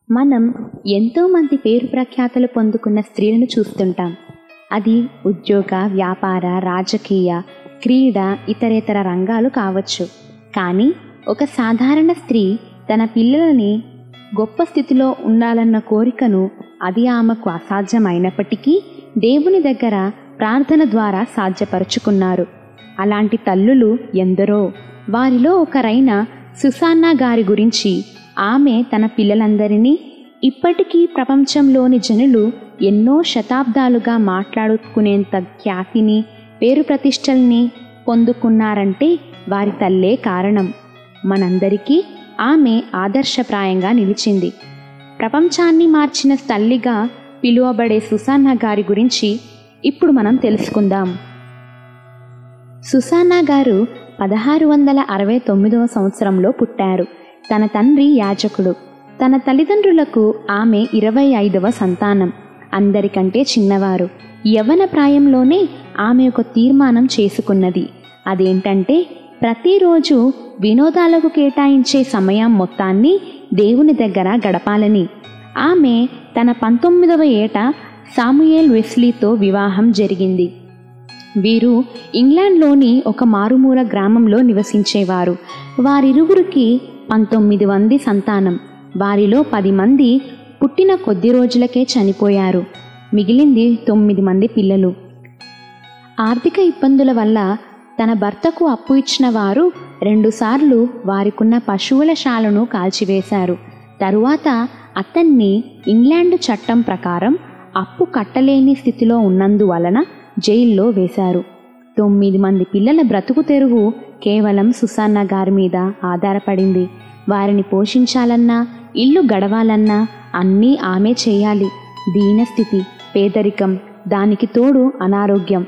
మనం ఎంతోమంది పేరు ప్రఖ్యాతలు పొందుకున్న స్త్రీలను చూస్తుంటాం అది ఉద్యోగ వ్యాపార రాజకీయ క్రీడ ఇతరేతర రంగాలు కావచ్చు కానీ ఒక సాధారణ స్త్రీ తన పిల్లలని గొప్ప స్థితిలో ఉండాలన్న కోరికను అది ఆమెకు అసాధ్యమైనప్పటికీ దేవుని దగ్గర ప్రార్థన ద్వారా సాధ్యపరుచుకున్నారు అలాంటి తల్లులు ఎందరో వారిలో ఒకరైన సుసాన్నా గారి గురించి ఆమె తన పిల్లలందరినీ ఇప్పటికీ ప్రపంచంలోని జనులు ఎన్నో శతాబ్దాలుగా మాట్లాడుకునేంత ఖ్యాతిని పేరు ప్రతిష్టల్ని పొందుకున్నారంటే వారి తల్లే కారణం మనందరికీ ఆమె ఆదర్శప్రాయంగా నిలిచింది ప్రపంచాన్ని మార్చిన తల్లిగా పిలువబడే సుసాన్నా గారి గురించి ఇప్పుడు మనం తెలుసుకుందాం సుసానా గారు పదహారు వందల అరవై తొమ్మిదవ సంవత్సరంలో పుట్టారు తన తండ్రి యాజకుడు తన తల్లిదండ్రులకు ఆమె ఇరవై ఐదవ సంతానం అందరికంటే చిన్నవారు యవ్వన ప్రాయంలోనే ఆమె ఒక తీర్మానం చేసుకున్నది అదేంటంటే ప్రతిరోజు వినోదాలకు కేటాయించే సమయం మొత్తాన్ని దేవుని దగ్గర గడపాలని ఆమె తన పంతొమ్మిదవ ఏట సాముయేల్ వెస్లీతో వివాహం జరిగింది వీరు ఇంగ్లాండ్లోని ఒక మారుమూల గ్రామంలో నివసించేవారు వారిరువురికి పంతొమ్మిది మంది సంతానం వారిలో పది మంది పుట్టిన కొద్ది రోజులకే చనిపోయారు మిగిలింది తొమ్మిది మంది పిల్లలు ఆర్థిక ఇబ్బందుల వల్ల తన భర్తకు అప్పు ఇచ్చిన వారు రెండుసార్లు వారికున్న పశువుల శాలను కాల్చివేశారు తరువాత అతన్ని ఇంగ్లాండు చట్టం ప్రకారం అప్పు కట్టలేని స్థితిలో ఉన్నందువలన జైల్లో వేశారు తొమ్మిది మంది పిల్లల బ్రతుకు తెరువు కేవలం సుసాన్న గారి మీద ఆధారపడింది వారిని పోషించాలన్నా ఇల్లు గడవాలన్నా అన్నీ ఆమె చేయాలి దీనస్థితి పేదరికం దానికి తోడు అనారోగ్యం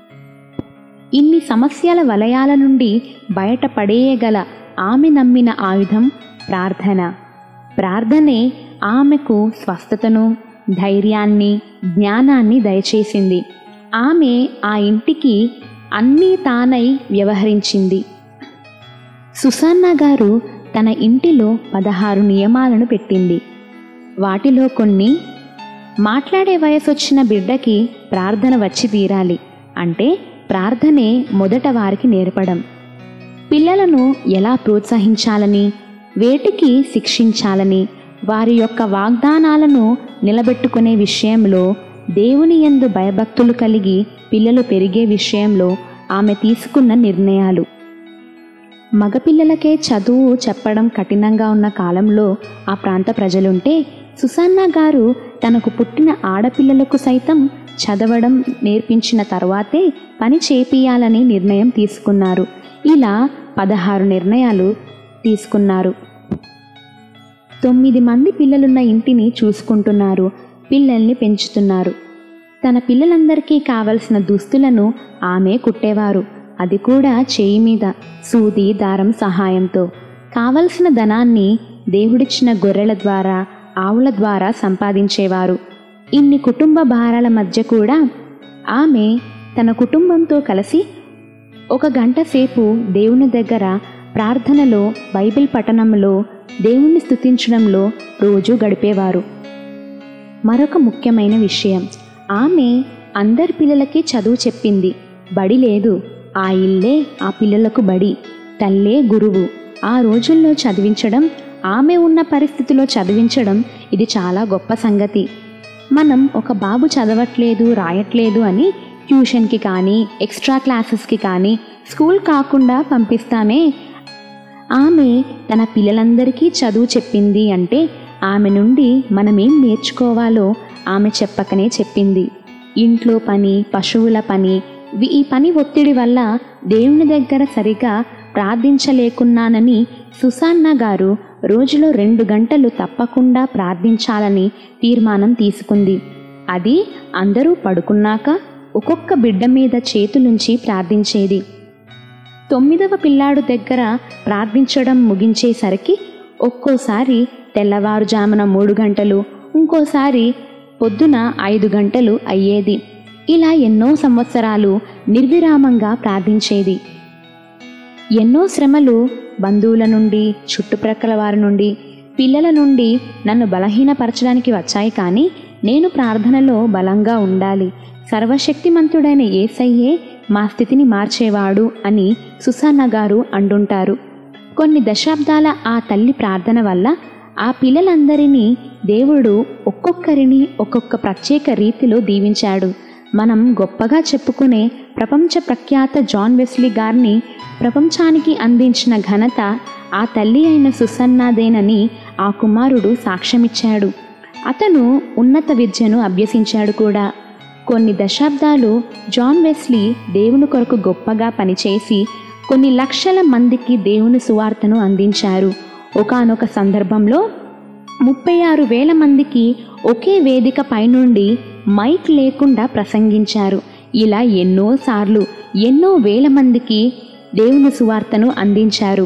ఇన్ని సమస్యల వలయాల నుండి బయటపడేయగల ఆమె నమ్మిన ఆయుధం ప్రార్థన ప్రార్థనే ఆమెకు స్వస్థతను ధైర్యాన్ని జ్ఞానాన్ని దయచేసింది ఆమె ఆ ఇంటికి అన్నీ తానై వ్యవహరించింది సుసాన్నా గారు తన ఇంటిలో పదహారు నియమాలను పెట్టింది వాటిలో కొన్ని మాట్లాడే వయసొచ్చిన బిడ్డకి ప్రార్థన వచ్చి తీరాలి అంటే ప్రార్థనే మొదట వారికి నేర్పడం పిల్లలను ఎలా ప్రోత్సహించాలని వేటికి శిక్షించాలని వారి యొక్క వాగ్దానాలను నిలబెట్టుకునే విషయంలో దేవుని యందు భయభక్తులు కలిగి పిల్లలు పెరిగే విషయంలో ఆమె తీసుకున్న నిర్ణయాలు మగపిల్లలకే చదువు చెప్పడం కఠినంగా ఉన్న కాలంలో ఆ ప్రాంత ప్రజలుంటే సుసన్నా గారు తనకు పుట్టిన ఆడపిల్లలకు సైతం చదవడం నేర్పించిన తర్వాతే పని చేపియాలని నిర్ణయం తీసుకున్నారు ఇలా పదహారు నిర్ణయాలు తీసుకున్నారు తొమ్మిది మంది పిల్లలున్న ఇంటిని చూసుకుంటున్నారు పిల్లల్ని పెంచుతున్నారు తన పిల్లలందరికీ కావలసిన దుస్తులను ఆమె కుట్టేవారు అది కూడా చేయి మీద సూది దారం సహాయంతో కావలసిన ధనాన్ని దేవుడిచ్చిన గొర్రెల ద్వారా ఆవుల ద్వారా సంపాదించేవారు ఇన్ని కుటుంబ భారాల మధ్య కూడా ఆమె తన కుటుంబంతో కలిసి ఒక గంట సేపు దేవుని దగ్గర ప్రార్థనలో బైబిల్ పఠనంలో దేవుణ్ణి స్తుతించడంలో రోజు గడిపేవారు మరొక ముఖ్యమైన విషయం ఆమె అందరి పిల్లలకి చదువు చెప్పింది బడి లేదు ఆ ఇల్లే ఆ పిల్లలకు బడి తల్లే గురువు ఆ రోజుల్లో చదివించడం ఆమె ఉన్న పరిస్థితిలో చదివించడం ఇది చాలా గొప్ప సంగతి మనం ఒక బాబు చదవట్లేదు రాయట్లేదు అని ట్యూషన్కి కానీ ఎక్స్ట్రా క్లాసెస్కి కానీ స్కూల్ కాకుండా పంపిస్తామే ఆమె తన పిల్లలందరికీ చదువు చెప్పింది అంటే ఆమె నుండి మనమేం నేర్చుకోవాలో ఆమె చెప్పకనే చెప్పింది ఇంట్లో పని పశువుల పని వి- ఈ పని ఒత్తిడి వల్ల దేవుని దగ్గర సరిగా ప్రార్థించలేకున్నానని సుసాన్నా గారు రోజులో రెండు గంటలు తప్పకుండా ప్రార్థించాలని తీర్మానం తీసుకుంది అది అందరూ పడుకున్నాక ఒక్కొక్క బిడ్డ మీద చేతులుంచి ప్రార్థించేది తొమ్మిదవ పిల్లాడు దగ్గర ప్రార్థించడం ముగించేసరికి ఒక్కోసారి తెల్లవారుజామున మూడు గంటలు ఇంకోసారి పొద్దున ఐదు గంటలు అయ్యేది ఇలా ఎన్నో సంవత్సరాలు నిర్విరామంగా ప్రార్థించేది ఎన్నో శ్రమలు బంధువుల నుండి చుట్టుప్రక్కల వారి నుండి పిల్లల నుండి నన్ను బలహీనపరచడానికి వచ్చాయి కానీ నేను ప్రార్థనలో బలంగా ఉండాలి సర్వశక్తిమంతుడైన ఏసయ్యే మా స్థితిని మార్చేవాడు అని సుసాన్న గారు అంటుంటారు కొన్ని దశాబ్దాల ఆ తల్లి ప్రార్థన వల్ల ఆ పిల్లలందరినీ దేవుడు ఒక్కొక్కరిని ఒక్కొక్క ప్రత్యేక రీతిలో దీవించాడు మనం గొప్పగా చెప్పుకునే ప్రపంచ ప్రఖ్యాత జాన్ వెస్లీ గారిని ప్రపంచానికి అందించిన ఘనత ఆ తల్లి అయిన సుసన్నాదేనని ఆ కుమారుడు సాక్ష్యమిచ్చాడు అతను ఉన్నత విద్యను అభ్యసించాడు కూడా కొన్ని దశాబ్దాలు జాన్ వెస్లీ దేవుని కొరకు గొప్పగా పనిచేసి కొన్ని లక్షల మందికి దేవుని సువార్తను అందించారు ఒకానొక సందర్భంలో ముప్పై ఆరు వేల మందికి ఒకే వేదిక పైనుండి మైక్ లేకుండా ప్రసంగించారు ఇలా ఎన్నోసార్లు ఎన్నో వేల మందికి దేవుని సువార్తను అందించారు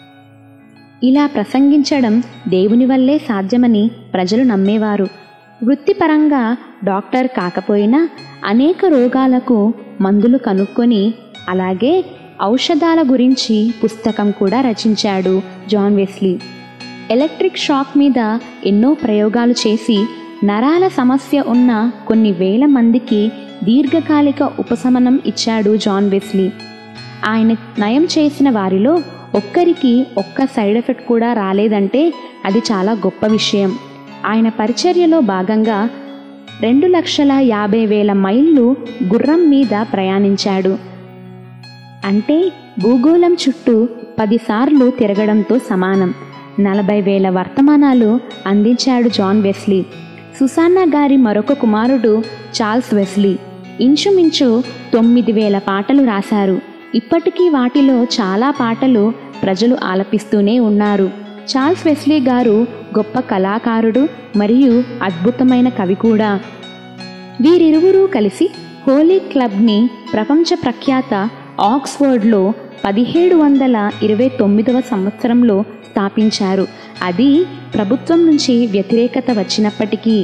ఇలా ప్రసంగించడం దేవుని వల్లే సాధ్యమని ప్రజలు నమ్మేవారు వృత్తిపరంగా డాక్టర్ కాకపోయినా అనేక రోగాలకు మందులు కనుక్కొని అలాగే ఔషధాల గురించి పుస్తకం కూడా రచించాడు జాన్ వెస్లీ ఎలక్ట్రిక్ షాక్ మీద ఎన్నో ప్రయోగాలు చేసి నరాల సమస్య ఉన్న కొన్ని వేల మందికి దీర్ఘకాలిక ఉపశమనం ఇచ్చాడు జాన్ వెస్లీ ఆయన నయం చేసిన వారిలో ఒక్కరికి ఒక్క సైడ్ ఎఫెక్ట్ కూడా రాలేదంటే అది చాలా గొప్ప విషయం ఆయన పరిచర్యలో భాగంగా రెండు లక్షల యాభై వేల మైళ్ళు గుర్రం మీద ప్రయాణించాడు అంటే భూగోళం చుట్టూ పదిసార్లు తిరగడంతో సమానం నలభై వేల వర్తమానాలు అందించాడు జాన్ వెస్లీ సుసాన్నా గారి మరొక కుమారుడు చార్ల్స్ వెస్లీ ఇంచుమించు తొమ్మిది వేల పాటలు రాశారు ఇప్పటికీ వాటిలో చాలా పాటలు ప్రజలు ఆలపిస్తూనే ఉన్నారు చార్ల్స్ వెస్లీ గారు గొప్ప కళాకారుడు మరియు అద్భుతమైన కవి కూడా వీరిరువురూ కలిసి హోలీ క్లబ్ని ప్రపంచ ప్రఖ్యాత ఆక్స్ఫర్డ్లో పదిహేడు వందల ఇరవై తొమ్మిదవ సంవత్సరంలో స్థాపించారు అది ప్రభుత్వం నుంచి వ్యతిరేకత వచ్చినప్పటికీ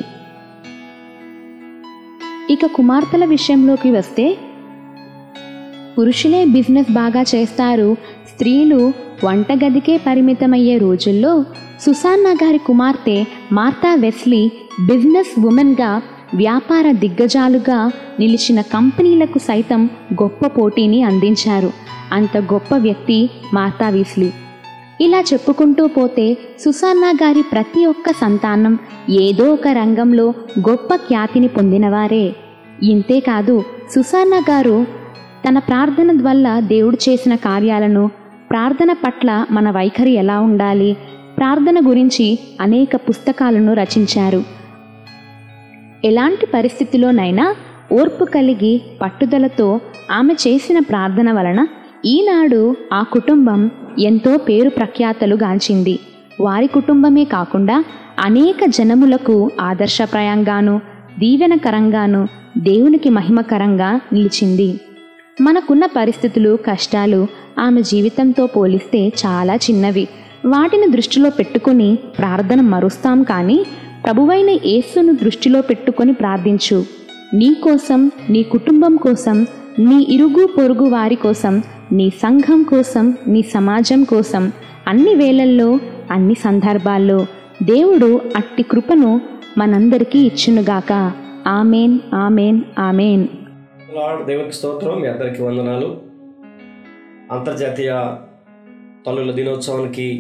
ఇక కుమార్తెల విషయంలోకి వస్తే పురుషులే బిజినెస్ బాగా చేస్తారు స్త్రీలు వంటగదికే పరిమితమయ్యే రోజుల్లో సుసాన్నా గారి కుమార్తె మార్తా వెస్లీ బిజినెస్ ఉమెన్గా వ్యాపార దిగ్గజాలుగా నిలిచిన కంపెనీలకు సైతం గొప్ప పోటీని అందించారు అంత గొప్ప వ్యక్తి మార్తా వెస్లీ ఇలా చెప్పుకుంటూ పోతే సుసాన్నా గారి ప్రతి ఒక్క సంతానం ఏదో ఒక రంగంలో గొప్ప ఖ్యాతిని పొందినవారే ఇంతే కాదు సుసాన్నా గారు తన ప్రార్థన వల్ల దేవుడు చేసిన కార్యాలను ప్రార్థన పట్ల మన వైఖరి ఎలా ఉండాలి ప్రార్థన గురించి అనేక పుస్తకాలను రచించారు ఎలాంటి పరిస్థితిలోనైనా ఓర్పు కలిగి పట్టుదలతో ఆమె చేసిన ప్రార్థన వలన ఈనాడు ఆ కుటుంబం ఎంతో పేరు ప్రఖ్యాతలు గాంచింది వారి కుటుంబమే కాకుండా అనేక జనములకు ఆదర్శప్రాయంగాను దీవెనకరంగాను దేవునికి మహిమకరంగా నిలిచింది మనకున్న పరిస్థితులు కష్టాలు ఆమె జీవితంతో పోలిస్తే చాలా చిన్నవి వాటిని దృష్టిలో పెట్టుకుని ప్రార్థన మరుస్తాం కానీ ప్రభువైన యేసును దృష్టిలో పెట్టుకొని ప్రార్థించు నీ కోసం నీ కుటుంబం కోసం నీ ఇరుగు పొరుగు వారి కోసం నీ సంఘం కోసం నీ సమాజం కోసం అన్ని వేళల్లో అన్ని సందర్భాల్లో దేవుడు అట్టి కృపను మనందరికీ ఇచ్చునుగాక ఆమెన్ ఆమెన్ ఆమెన్ లార్డ్ దేవునికి స్తోత్రం మీ అందరికీ వందనాలు అంతర్జాతీయ తల్లుల దినోత్సవానికి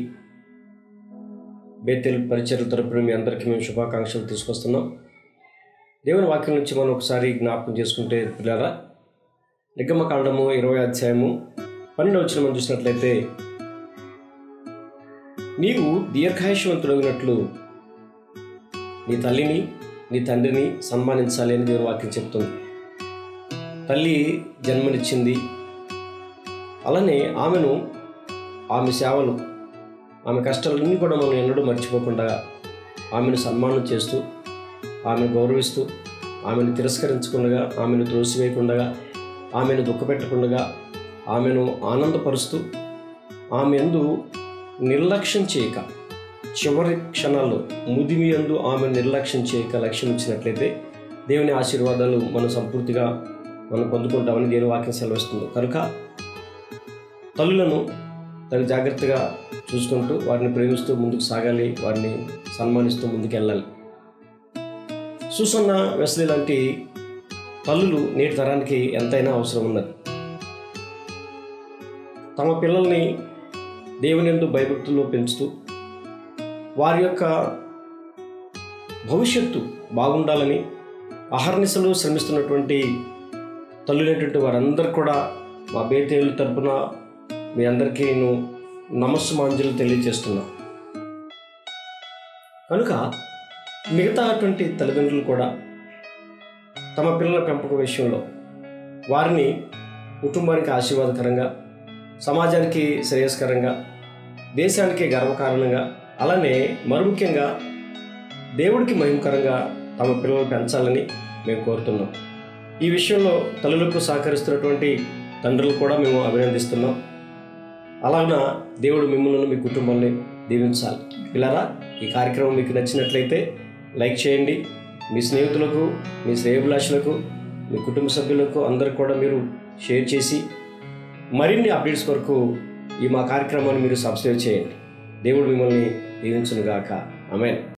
బేతెల్ పరిచయం తరపున మీ అందరికీ మేము శుభాకాంక్షలు తీసుకొస్తున్నాం దేవుని వాక్యం నుంచి మనం ఒకసారి జ్ఞాపకం చేసుకుంటే పిల్లరా నిగమ కాండము ఇరవై అధ్యాయము పన్నెండు వచ్చిన మనం చూసినట్లయితే నీవు దీర్ఘాయుషవంతుడగినట్లు నీ తల్లిని నీ తండ్రిని సన్మానించాలి అని దేవుని వాక్యం చెప్తుంది తల్లి జన్మనిచ్చింది అలానే ఆమెను ఆమె సేవలు ఆమె కష్టాలన్నీ కూడా మనం ఎన్నడూ మర్చిపోకుండా ఆమెను సన్మానం చేస్తూ ఆమెను గౌరవిస్తూ ఆమెను తిరస్కరించకుండా ఆమెను త్రోసివేయకుండా ఆమెను దుఃఖపెట్టకుండా ఆమెను ఆనందపరుస్తూ ఆమె ఎందు నిర్లక్ష్యం చేయక చివరి క్షణాల్లో ముదిమి ఎందు ఆమె నిర్లక్ష్యం చేయక లక్ష్యం ఇచ్చినట్లయితే దేవుని ఆశీర్వాదాలు మనం సంపూర్తిగా మనం పొందుకుంటామని దేవుని వాక్యం సెలవిస్తుంది కనుక తల్లులను తగు జాగ్రత్తగా చూసుకుంటూ వారిని ప్రేమిస్తూ ముందుకు సాగాలి వారిని సన్మానిస్తూ ముందుకు వెళ్ళాలి సుసన్న వెస్లీ లాంటి తల్లులు నేటి తరానికి ఎంతైనా అవసరం ఉన్నది తమ పిల్లల్ని దేవుని ఎందు భయభక్తుల్లో పెంచుతూ వారి యొక్క భవిష్యత్తు బాగుండాలని అహర్నిశలు శ్రమిస్తున్నటువంటి తల్లులైనటువంటి వారందరూ కూడా మా బేతేలు తరపున మీ అందరికీ నేను నమస్సుమాంజలు తెలియజేస్తున్నా కనుక మిగతా అటువంటి తల్లిదండ్రులు కూడా తమ పిల్లల పెంపకం విషయంలో వారిని కుటుంబానికి ఆశీర్వాదకరంగా సమాజానికి శ్రేయస్కరంగా దేశానికి గర్వకారణంగా అలానే మరి ముఖ్యంగా దేవుడికి మహిమకరంగా తమ పిల్లలు పెంచాలని మేము కోరుతున్నాం ఈ విషయంలో తల్లులకు సహకరిస్తున్నటువంటి తండ్రులు కూడా మేము అభినందిస్తున్నాం అలాగన దేవుడు మిమ్మల్ని మీ కుటుంబాన్ని దీవించాలి పిల్లరా ఈ కార్యక్రమం మీకు నచ్చినట్లయితే లైక్ చేయండి మీ స్నేహితులకు మీ శ్రేయభిలాషులకు మీ కుటుంబ సభ్యులకు అందరికి కూడా మీరు షేర్ చేసి మరిన్ని అప్డేట్స్ కొరకు ఈ మా కార్యక్రమాన్ని మీరు సబ్స్క్రైబ్ చేయండి దేవుడు మిమ్మల్ని దీవించునుగాక ఆమెన్